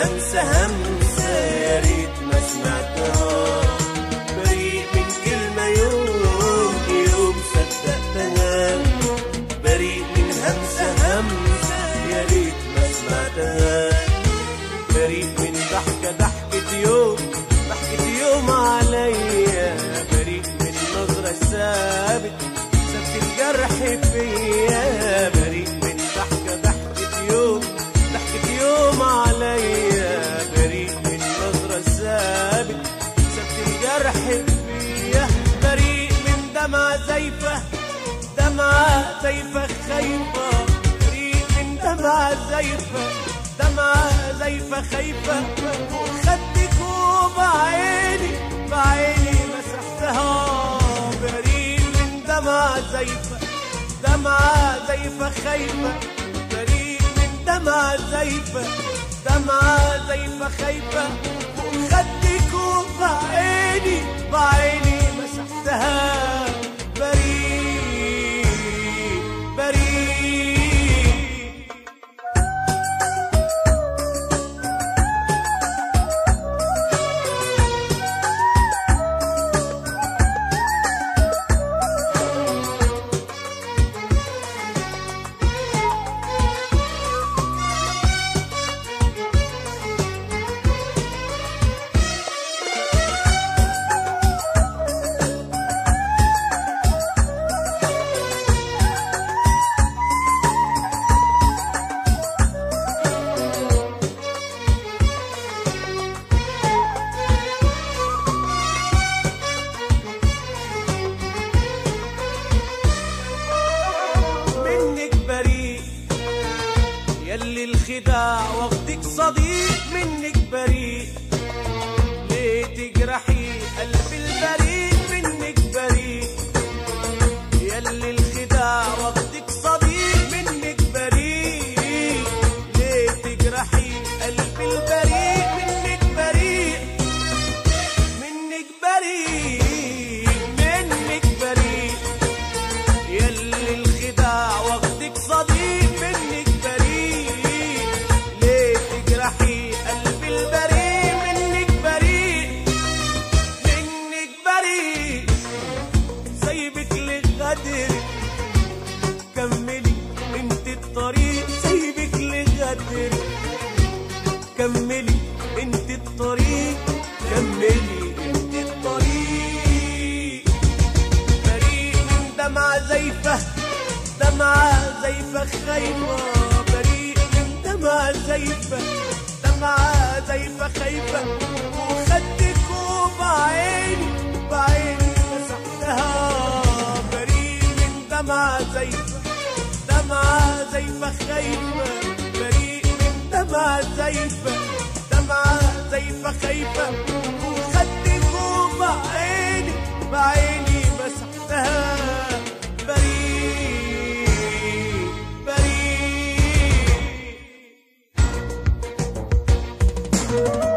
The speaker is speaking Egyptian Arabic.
همسة همسة يا ريت ما سمعتها بريء من كلمة يوم يوم صدقتها بريء من همسة همسة يا ريت ما سمعتها بريء من ضحكة ضحكة يوم ضحكة يوم عليا بريء من نظرة ثابت سبت الجرح فيا بريء من ضحكة ضحكة يوم ضحكة يوم عليا بريء من نظرة ثابت سبت الجرح فيا بريء من دمعة زيفة دمعة زيفة خايفة بريء من دمعة زيفة دمعة زيفة خايفة فوق خدك وبعيني بعيني مسحتها بريء من دمعة زيفة دمعة زيفة خايفة بريء من دمعة زيفة دمعة زيفة خايفة فوق خدك وبعيني بعيني مسحتها بريء بريء منك بريء يلي الخداع واخدك صديق منك بريء ليه تجرحي قلبي البريء منك بريء يلي الخداع واخدك صديق منك بريء ليه تجرحي قلبي البريء منك بريء منك بريء منك بريء يلي الخداع واخدك صديق منك بريء ليه تجرحي قلبي البريء منك بريء منك بريء سايبك لغدر كملي انت الطريق سايبك لغدر كملي انت الطريق كملي انت الطريق بريء من دمعة زيفة دمعة زيفة خايفة بريء من دمعة زيفة دمعة زيفة خايفة وخدك وبعيني بعيني مسحتها بريء من دمعة زيفة دمعة زيفة خايفة بريء من دمعة زيفة دمعة زيفة خايفة وخدك وبعيني بعيني مسحتها بريء بريء